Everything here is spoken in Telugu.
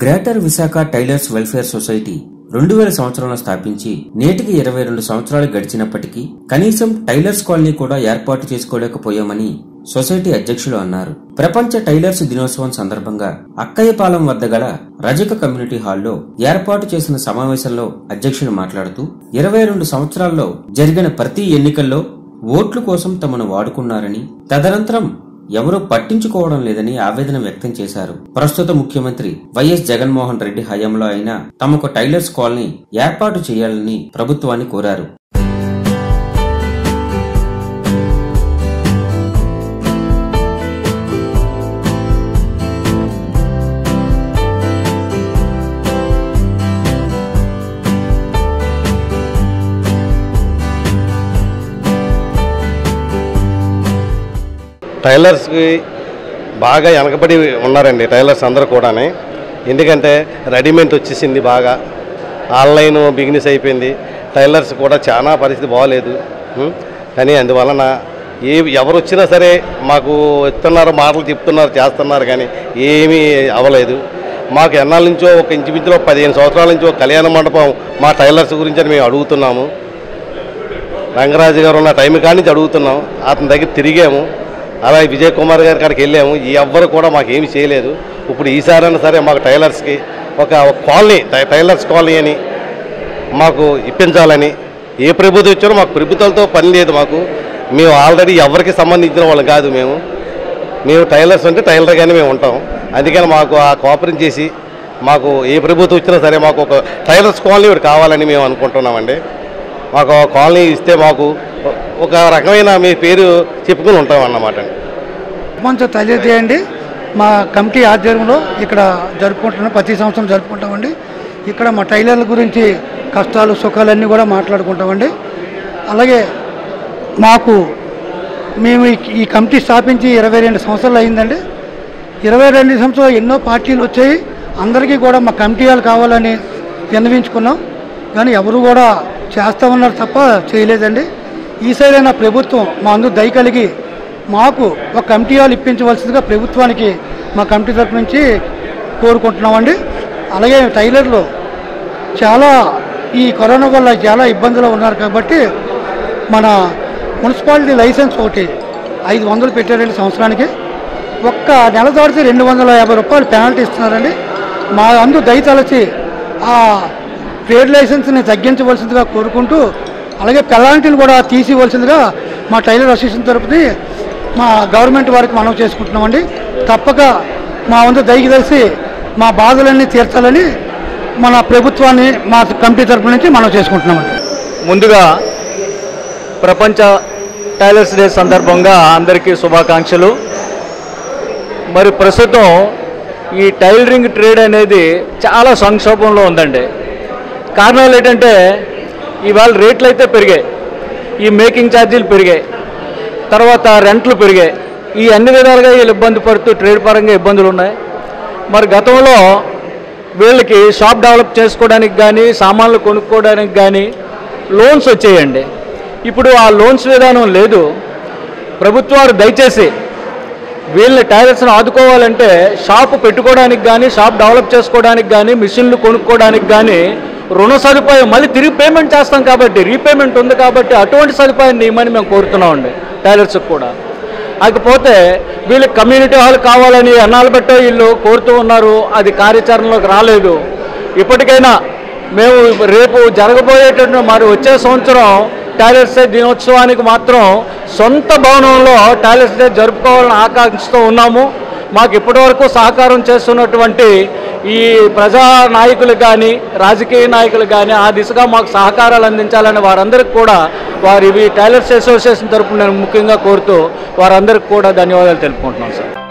Greater Visakha tailors welfare society రెండు వేల సంవత్సరంలో స్థాపించి నేటికి ఇరవై రెండు సంవత్సరాలు గడిచినప్పటికీ కనీసం టైలర్స్ కాలనీ కూడా ఏర్పాటు చేసుకోలేకపోయామని సొసైటీ అధ్యక్షులు అన్నారు ప్రపంచ టైలర్స్ దినోత్సవం సందర్భంగా అక్కయ్యపాలెం వద్ద గల రజక కమ్యూనిటీ హాల్లో ఏర్పాటు చేసిన సమావేశంలో అధ్యక్షులు మాట్లాడుతూ ఇరవై రెండు సంవత్సరాల్లో జరిగిన ప్రతి ఎన్నికల్లో ఓట్ల కోసం తమను వాడుకున్నారని తదనంతరం ఎవరూ పట్టించుకోవడం లేదని ఆవేదన వ్యక్తం చేశారు ప్రస్తుత ముఖ్యమంత్రి వైఎస్ జగన్మోహన్ రెడ్డి హయాంలో అయినా తమకు టైలర్స్ కాలనీ ఏర్పాటు చేయాలని ప్రభుత్వాన్ని కోరారు టైలర్స్కి బాగా వెనకబడి ఉన్నారండి టైలర్స్ అందరూ కూడాని ఎందుకంటే రెడీమేడ్ వచ్చేసింది బాగా ఆన్లైన్ బిజినెస్ అయిపోయింది టైలర్స్ కూడా చాలా పరిస్థితి బాగలేదు ఉం? కానీ అందువలన ఏ ఎవరు వచ్చినా సరే మాకు ఇస్తున్నారు మాటలు చెప్తున్నారు చేస్తున్నారు కానీ ఏమీ అవ్వలేదు మాకు ఎన్నాళ్ళ నుంచో ఒక ఇంచుమించులో పదిహేను సంవత్సరాల నుంచి ఒక కళ్యాణ మండపం మా టైలర్స్ గురించి అని మేము అడుగుతున్నాము రంగరాజు గారు ఉన్న టైం కాడి నుంచి అడుగుతున్నాం అతని దగ్గర తిరిగాము అలాగే విజయ్ కుమార్ గారి కాడికి వెళ్ళాము ఎవ్వరు కూడా మాకు ఏమి చేయలేదు ఇప్పుడు ఈసారైనా సరే మాకు టైలర్స్కి ఒక ఒక కాలనీ టై- టైలర్స్ కాలనీ అని మాకు ఇప్పించాలని ఏ ప్రభుత్వం ఇచ్చారో మాకు ప్రభుత్వాలతో పని లేదు మాకు మేము ఆల్రెడీ ఎవరికి సంబంధించిన వాళ్ళు కాదు మేము మేము టైలర్స్ అంటే టైలర్గానే మేము ఉంటాం అందుకని మాకు ఆ కోఆపరేట్ చేసి మాకు ఏ ప్రభుత్వం ఇచ్చినా సరే మాకు ఒక టైలర్స్ కాలనీ ఒకటి కావాలని మేము అనుకుంటున్నామండి మాకు ఆ కాలనీ ఇస్తే మాకు ఒక రకమైన మీ పేరు చెప్పుకుని ఉంటాం అన్నమాట ప్రపంచ టైలర్ డే అండి మా కమిటీ ఆధ్వర్యంలో ఇక్కడ జరుపుకుంటున్నాం ప్రతి సంవత్సరం జరుపుకుంటామండి ఇక్కడ మా టైలర్ల గురించి కష్టాలు సుఖాలన్నీ కూడా మాట్లాడుకుంటామండి అలాగే మాకు మేము ఈ- ఈ కమిటీ స్థాపించి ఇరవై రెండు సంవత్సరాలు అయిందండి ఇరవై రెండు సంవత్సరాలు ఎన్నో పార్టీలు వచ్చాయి అందరికీ కూడా మా కమిటీ వాళ్ళు కావాలని విన్నవించుకున్నాం కానీ ఎవరు కూడా చేస్తామన్నారు తప్ప చేయలేదండి ఈసారైనా ప్రభుత్వం మా అందరూ దయ కలిగి మాకు ఒక కమిటీ వాళ్ళు ఇప్పించవలసిందిగా ప్రభుత్వానికి మా కమిటీ తరపు నుంచి కోరుకుంటున్నామండి అలాగే టైలర్లు చాలా ఈ కరోనా వల్ల చాలా ఇబ్బందులు ఉన్నారు కాబట్టి మన మున్సిపాలిటీ లైసెన్స్ ఒకటి ఐదు వందలు పెట్టారండి సంవత్సరానికి ఒక్క నెల దాటితే రెండు వందల యాభై రూపాయలు పెనాల్టీ ఇస్తున్నారండి మా అందు దయతలచి ఆ ట్రేడ్ లైసెన్స్ని తగ్గించవలసిందిగా కోరుకుంటూ అలాగే పెనాల్టీలు కూడా తీసివలసిందిగా మా టైలర్ అసోసియేషన్ తరపుని మా గవర్నమెంట్ వారికి మనం చేసుకుంటున్నామండి తప్పక మా వంతు దయకి తెలిసి మా బాధలన్నీ తీర్చాలని మన ప్రభుత్వాన్ని మా కమిటీ తరపు నుంచి మనం చేసుకుంటున్నామండి ముందుగా ప్రపంచ టైలర్స్ డే సందర్భంగా అందరికీ శుభాకాంక్షలు మరి ప్రస్తుతం ఈ టైలరింగ్ ట్రేడ్ అనేది చాలా సంక్షోభంలో ఉందండి కారణాలు ఏంటంటే ఇవాళ రేట్లు అయితే పెరిగాయి ఈ మేకింగ్ ఛార్జీలు పెరిగాయి తర్వాత రెంట్లు పెరిగాయి ఈ అన్ని విధాలుగా వీళ్ళు ఇబ్బంది పడుతూ ట్రేడ్ పరంగా ఇబ్బందులు ఉన్నాయి మరి గతంలో వీళ్ళకి షాప్ డెవలప్ చేసుకోవడానికి కానీ సామాన్లు కొనుక్కోవడానికి కానీ లోన్స్ వచ్చేయండి ఇప్పుడు ఆ లోన్స్ విధానం లేదు ప్రభుత్వాలు దయచేసి వీళ్ళని టైలర్స్ని ఆదుకోవాలంటే షాప్ పెట్టుకోవడానికి కానీ షాప్ డెవలప్ చేసుకోవడానికి కానీ మిషన్లు కొనుక్కోవడానికి కానీ రుణ సదుపాయం మళ్ళీ తిరిగి పేమెంట్ చేస్తాం కాబట్టి రీపేమెంట్ ఉంది కాబట్టి అటువంటి సదుపాయాన్ని ఇవ్వమని మేము కోరుతున్నామండి టైలర్స్కి కూడా కాకపోతే వీళ్ళకి కమ్యూనిటీ హాల్ కావాలని అన్నాలు బట్టో వీళ్ళు కోరుతూ ఉన్నారు అది కార్యాచరణలోకి రాలేదు ఇప్పటికైనా మేము రేపు జరగబోయేటటువంటి మరి వచ్చే సంవత్సరం టైలర్స్ డే దినోత్సవానికి మాత్రం సొంత భవనంలో టైలర్స్ డే జరుపుకోవాలని ఆకాంక్షతో ఉన్నాము మాకు ఇప్పటివరకు సహకారం చేస్తున్నటువంటి ఈ ప్రజా నాయకులు కానీ రాజకీయ నాయకులు కానీ ఆ దిశగా మాకు సహకారాలు అందించాలని వారందరికీ కూడా వారి ఇవి టైలర్స్ అసోసియేషన్ తరపున నేను ముఖ్యంగా కోరుతూ వారందరికీ కూడా ధన్యవాదాలు తెలుపుకుంటున్నాం సార్